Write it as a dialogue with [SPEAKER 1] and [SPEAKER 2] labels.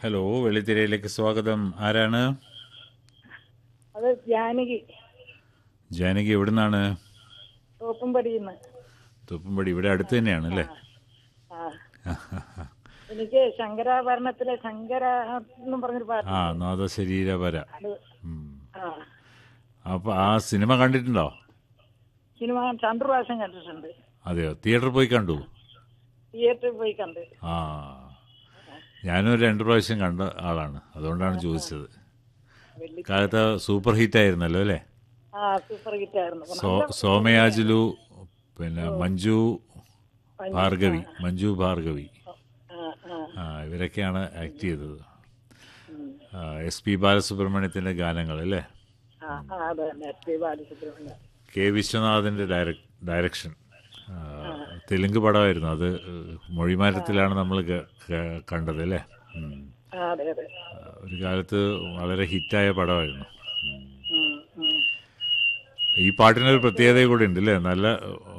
[SPEAKER 1] Hello വെള്ളിത്തിരയിലേക്ക് സ്വാഗതം ആരാണ്
[SPEAKER 2] അത് ജാനകി
[SPEAKER 1] ജാനകി എവിടുന്നാണ്
[SPEAKER 2] തോപ്പും പഠിക്കുന്ന
[SPEAKER 1] തുപ്പമ്പടി ഇവിടെ അടുത്ത് തന്നെയാണ് അല്ലേ
[SPEAKER 2] ആ എനിക്ക് ശങ്കരാഭരണത്തിലെ ശങ്കര എന്നും പറഞ്ഞൊരു പാട്ട്
[SPEAKER 1] ആ നാദശരീരപര
[SPEAKER 2] അത്
[SPEAKER 1] ഉം.
[SPEAKER 2] ആ
[SPEAKER 1] അപ്പോൾ ആ സിനിമ കണ്ടിട്ടുണ്ടോ
[SPEAKER 2] സിനിമ രണ്ടു പ്രാവശ്യം കണ്ടിട്ടുണ്ട്
[SPEAKER 1] അതെയോ തിയേറ്ററിൽ പോയി കണ്ടു
[SPEAKER 2] തിയേറ്ററിൽ പോയി കണ്ട്
[SPEAKER 1] ആ ഞാനും ഒരു രണ്ട് പ്രാവശ്യം കണ്ട ആളാണ് അതുകൊണ്ടാണ് ചോദിച്ചത്
[SPEAKER 2] വെള്ളി
[SPEAKER 1] കാലത്ത് സൂപ്പർ ഹിറ്റ് ആയിരുന്നല്ലോ അല്ലേ
[SPEAKER 2] ആ സൂപ്പർ ഹിറ്റ് ആയിരുന്നു
[SPEAKER 1] സോ സോമയാജുലു പിന്നെ മഞ്ജു ഭാർഗവി മഞ്ജു ഭാർഗവി
[SPEAKER 2] ആ ആ
[SPEAKER 1] ആ ഇവരൊക്കെയാണ് ആക്ട് ചെയ്തത് എസ് പി ബാലസുബ്രഹ്മണ്യത്തിൻ്റെ ഗാനങ്ങൾ അല്ലേ
[SPEAKER 2] ആ ആ അതെ തന്നെ എസ് പി ബാലസുബ്രഹ്മണ്യം
[SPEAKER 1] കെ വിശ്വനാഥിൻ്റെ ഡയറക് ഡയറക്ഷൻ ആ, തെലുങ്ക് പടമായിരുന്നു അത് മൊഴിമാറ്റത്തിലാണ് നമ്മൾ ക- ക- കണ്ടത് അല്ലേ ഉം.
[SPEAKER 2] ആ അതെ അതെ
[SPEAKER 1] ആ, ഒരു കാലത്ത് വളരെ ഹിറ്റായ പടമായിരുന്നു ഉം.
[SPEAKER 2] ഉം, ഉം.
[SPEAKER 1] ഈ പാട്ടിനൊരു പ്രത്യേകത കൂടി ഉണ്ട് അല്ലേ നല്ല